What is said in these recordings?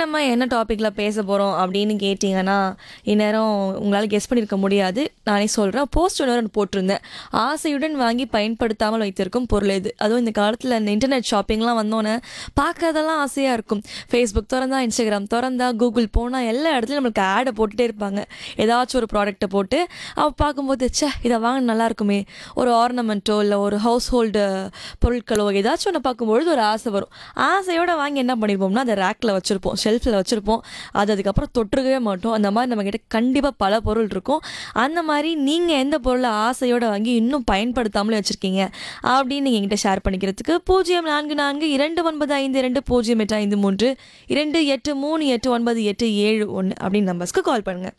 நம்ம என்ன டாப்பிக்கில் பேச போகிறோம் அப்படின்னு கேட்டிங்கன்னா இந்நேரம் உங்களால் கெஸ் பண்ணியிருக்க முடியாது நானே சொல்கிறேன் போஸ்ட் ஒன்று போட்டிருந்தேன் ஆசையுடன் வாங்கி பயன்படுத்தாமல் வைத்திருக்கும் பொருள் இது அதுவும் இந்த காலத்தில் இந்த இன்டர்நெட் ஷாப்பிங்லாம் வந்தோன்னே பார்க்கறதெல்லாம் ஆசையாக இருக்கும் ஃபேஸ்புக் திறந்தா இன்ஸ்டாகிராம் திறந்தா கூகுள் போனால் எல்லா இடத்துலையும் நம்மளுக்கு ஆடை போட்டுகிட்டே இருப்பாங்க ஏதாச்சும் ஒரு ப்ராடக்ட்டை போட்டு அவ பார்க்கும்போது ச்சே இதை வாங்க நல்லா இருக்குமே ஒரு ஆர்னமெண்ட்டோ இல்லை ஒரு ஹவுஸ் ஹோல்டு பொருட்களோ ஏதாச்சும் ஒன்று பார்க்கும்பொழுது ஒரு ஆசை வரும் ஆசையோட வாங்கி என்ன பண்ணியிருப்போம்னா அதை ரேக்கில் வச்சுருப்போம் ஷெல்ஃபில் வச்சுருப்போம் அது அதுக்கப்புறம் தொட்டுருக்கவே மாட்டோம் அந்த மாதிரி நம்மக்கிட்ட கண்டிப்பாக பல பொருள் இருக்கும் அந்த மாதிரி நீங்கள் எந்த பொருளை ஆசையோட வாங்கி இன்னும் பயன்படுத்தாமலே வச்சுருக்கீங்க அப்படின்னு நீங்கள் என்கிட்ட ஷேர் பண்ணிக்கிறதுக்கு பூஜ்ஜியம் நான்கு நான்கு இரண்டு ஒன்பது ஐந்து இரண்டு பூஜ்ஜியம் எட்டு ஐந்து மூன்று இரண்டு எட்டு மூணு எட்டு ஒன்பது எட்டு ஏழு ஒன்று அப்படின்னு நம்பர்ஸ்க்கு கால் பண்ணுங்கள்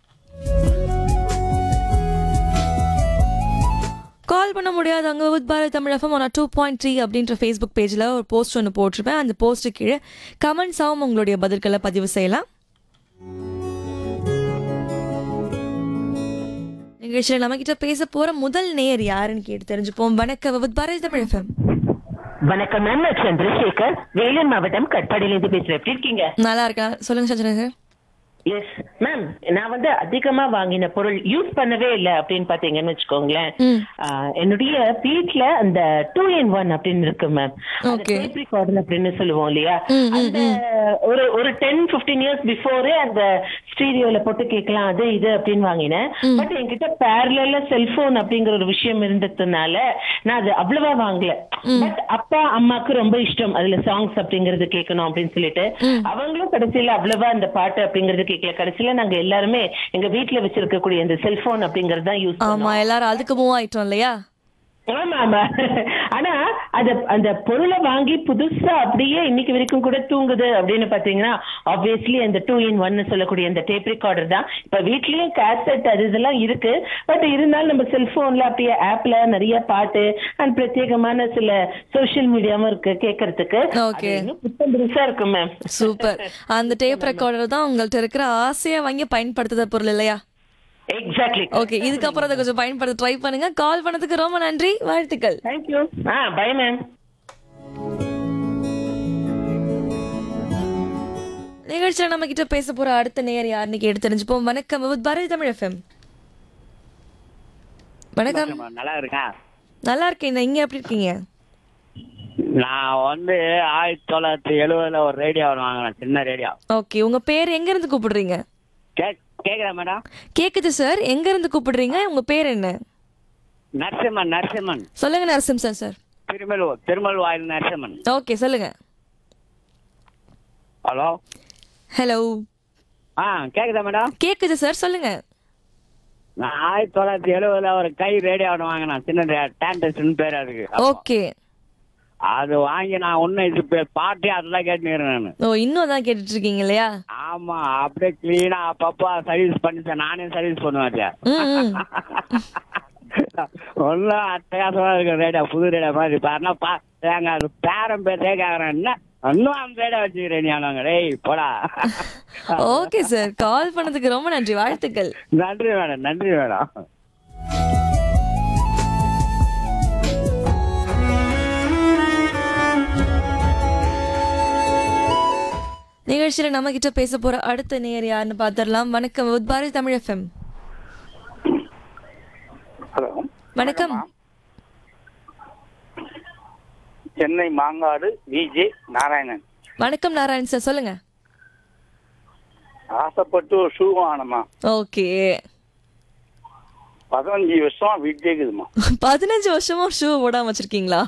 கால் பண்ண முடியாதவங்க with Bharat Tamil FM one two point three அப்படின்ற ஃபேஸ்புக் பேஜில் ஒரு போஸ்ட் ஒன்று போட்டிருப்பேன் அந்த போஸ்ட்டு கீழே கமெண்ட்ஸாகவும் உங்களுடைய பதில்களை பதிவு செய்யலாம் நிகழ்ச்சியில் நம்மக்கிட்ட பேச போகிற முதல் நேர் யாருன்னு கேட்டு தெரிஞ்சுப்போம் வணக்கம் வித் பாரத் தமிழ் எஃப்எம் வணக்கம் மேம் நான் சந்திரசேகர் வேலூர் மாவட்டம் கட்பாடியிலிருந்து பேசுறேன் எப்படி இருக்கீங்க நல்லா இருக்கேன் சொல்லுங்கள் சந்திரசேகர் எஸ் மேம் நான் வந்து அதிகமா வாங்கின பொருள் யூஸ் பண்ணவே இல்லை அப்படின்னு பாத்தீங்கன்னு வச்சுக்கோங்களேன் ம். ஆஹ், என்னுடைய வீட்ல அந்த டூ இன் ஒன் அப்படின்னு இருக்கு மேம் Okay. கார்டன் அப்படின்னு சொல்லுவோம் இல்லையா ம், ம், அந்த ஒரு ஒரு டென் பிப்டீன் இயர்ஸ் பிஃபோரே அந்த ஸ்டீரியோல போட்டு கேட்கலாம் அது இது அப்படின்னு வாங்கினேன் பட் என்கிட்ட பேரல செல்போன் அப்படிங்கிற ஒரு விஷயம் இருந்ததுனால நான் அது அவ்வளவா வாங்கல பட் அப்பா அம்மாக்கு ரொம்ப இஷ்டம் அதுல சாங்ஸ் அப்படிங்கறது கேட்கணும் அப்படின்னு சொல்லிட்டு அவங்களும் கடைசியில அவ்வளவா அந்த பாட்டு அப்படிங்கறது கேட்கல கடைசியில நாங்க எல்லாருமே எங்க வீட்ல வச்சிருக்கக்கூடிய அந்த செல்போன் அப்படிங்கறது தான் யூஸ் ஆமாம் எல்லாரும் அதுக்கு மூவ் ஆயிட்டோம் இல்லையா ஆமா ஆமா ஆனா அத அந்த பொருளை வாங்கி புதுசா அப்படியே இன்னைக்கு வரைக்கும் கூட தூங்குது அப்படின்னு பாத்தீங்கன்னா ஆப்வியஸ்லி அந்த டூ இன் ஒன்னு சொல்லக்கூடிய அந்த டேப் ரெக்கார்டர் தான் இப்ப வீட்லயும் கேசட் அது இதெல்லாம் இருக்கு பட் இருந்தாலும் நம்ம செல்போன்ல அப்படியே ஆப்ல நிறைய பாட்டு அண்ட் பிரத்யேகமான சில சோஷியல் மீடியாவும் இருக்கு கேட்கறதுக்கு Okay. அது இன்னும் புத்தம் புதுசா இருக்கும் மேம் சூப்பர் அந்த டேப் ரெக்கார்டர் தான் உங்கள்கிட்ட இருக்கிற ஆசையை வாங்கி பயன்படுத்துத பொருள் இல்லையா எக்ஸாக்ட்லி ஓகே இதுக்கப்புறம் அதை கொஞ்சம் பயன்படுத்த ட்ரை பண்ணுங்க கால் பண்ணதுக்கு ரொம்ப நன்றி வாழ்த்துக்கள் தேங்க்யூ ஆ பை மேம் நிகழ்ச்சியில் நம்ம கிட்ட பேச போற அடுத்த நேர் யாருன்னு கேட்டு தெரிஞ்சுப்போம் வணக்கம் வித் பாரதி தமிழ் எஃப்எம் வணக்கம் நல்லா இருக்கேன் நல்லா இருக்கேன் நீங்க எப்படி இருக்கீங்க நான் வந்து ஆயிரத்தி தொள்ளாயிரத்தி எழுபதுல ஒரு ரேடியோ வாங்கினேன் சின்ன ரேடியோ ஓகே உங்க பேர் எங்க இருந்து கூப்பிடுறீங்க கேக் கேக்குதா மேடம் கேக்குது சார் எங்க இருந்து கூப்பிடுறீங்க உங்க பேர் என்ன நரசிம்மன் நரசிம்மன் சொல்லுங்க நரசிம்சன் சார் திருமலூர் திருமல் வாயில் நரசிம்மன் ஓகே சொல்லுங்க ஹலோ ஹலோ ஆ கேக்குதா மேடம் கேக்குது சார் சொல்லுங்க நான் ஆயிரத்தி தொள்ளாயிரத்தி எழுபதுல ஒரு கை ரேடியோ ஒன்று வாங்கினேன் சின்ன டேண்டஸ்ட்னு பேர் அதுக்கு ஓகே அது வாங்கி நான் ஒன்றும் இது பே- பாட்டே அதெல்லாம் கேட்டுக்கிறேன் நான் ஓ இன்னும் தான் கேட்டுட்டு இருக்கீங்க இல்லையா ஆமா அப்படியே கிளீனா அப்பப்போ சர்வீஸ் பண்ணிட்டேன் நானே சர்வீஸ் பண்ணுவேன் ம், ம். ஒன்றும் அட்டகாசமா இருக்கு ரேடியோ புது ரேடியோ மாதிரி பாருனா பா ஏங்க அது பேரம் பேர்த்தே கேக்குறேன் என்ன இன்னும் அந்த ரேடியோ வச்சுக்கிறேன் நீ ஆனாங்க டேய் போடா ஓகே சார் கால் பண்ணதுக்கு ரொம்ப நன்றி வாழ்த்துக்கள் நன்றி மேடம் நன்றி மேடம் நிகழ்ச்சியில நம்ம கிட்ட பேச போற அடுத்த நேர் யாருன்னு பாத்திரலாம் வணக்கம் with Bharathi Tamil FM hello வணக்கம் சென்னை மாங்காடு விஜே நாராயணன் வணக்கம் நாராயண் சார் சொல்லுங்க ஆசைப்பட்டு ஒரு ஷூ வாங்கினம்மா ஓகே பதினஞ்சு வருஷம் வீட்டிலே இருக்குதுமா பதினஞ்சு வருஷமா ஷூ போடாம வச்சிருக்கீங்களா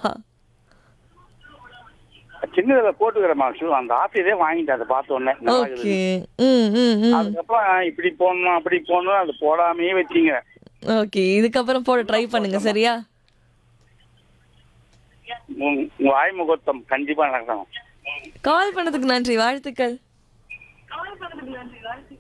சின்னதுல போட்டுக்கிறேம்மா ஷூ அந்த ஆசையிலே வாங்கிட்டேன் அதை பார்த்த உடனே நல்லா ஓகே இருக்குது. ம் ம் ம் அதுக்கப்புறம் இப்படி போடணும் அப்படி போடணும் அது போடாமையே வச்சீங்க ஓகே இதுக்கப்புறம் போட ட்ரை பண்ணுங்க சரியா உங்க உங்க ஆய் முகூர்த்தம் கண்டிப்பா நடக்கணும் கால் பண்ணதுக்கு நன்றி வாழ்த்துக்கள்